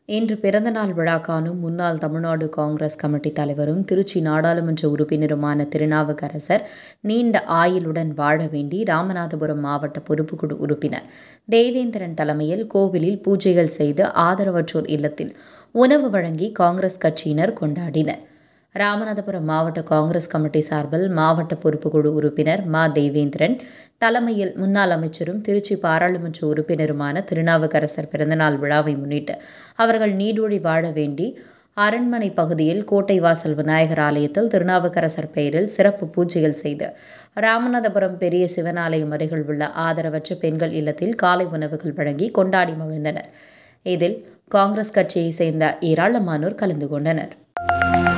இன்று பிறந்தநாள் விழா காணும் முன்னாள் தமிழ்நாடு காங்கிரஸ் கமிட்டி தலைவரும் திருச்சி நாடாளுமன்ற உறுப்பினருமான திருநாவுக்கரசர் நீண்ட ஆயுளுடன் வாழ வேண்டி ராமநாதபுரம் மாவட்ட பொறுப்புக்குழு உறுப்பினர் தேவேந்திரன் தலைமையில் கோவிலில் பூஜைகள் செய்து ஆதரவற்றோர் இல்லத்தில் உணவு வழங்கி காங்கிரஸ் கட்சியினர் கொண்டாடினர் ராமநாதபுரம் மாவட்ட காங்கிரஸ் கமிட்டி சார்பில் மாவட்ட பொறுப்புக்குழு உறுப்பினர் மா தேவேந்திரன் தலைமையில் முன்னாள் அமைச்சரும் திருச்சி பாராளுமன்ற உறுப்பினருமான திருநாவுக்கரசர் பிறந்தநாள் விழாவை முன்னிட்டு அவர்கள் நீடூழி வாழ வேண்டி அரண்மனை பகுதியில் கோட்டை வாசல் விநாயகர் ஆலயத்தில் திருநாவுக்கரசர் பெயரில் சிறப்பு பூஜைகள் செய்து ராமநாதபுரம் பெரிய சிவனாலயம் அருகில் உள்ள ஆதரவற்ற பெண்கள் இல்லத்தில் காலை உணவுகள் வழங்கி கொண்டாடி மகிழ்ந்தனர் இதில் காங்கிரஸ் கட்சியை சேர்ந்த ஏராளமானோர் கலந்து கொண்டனர்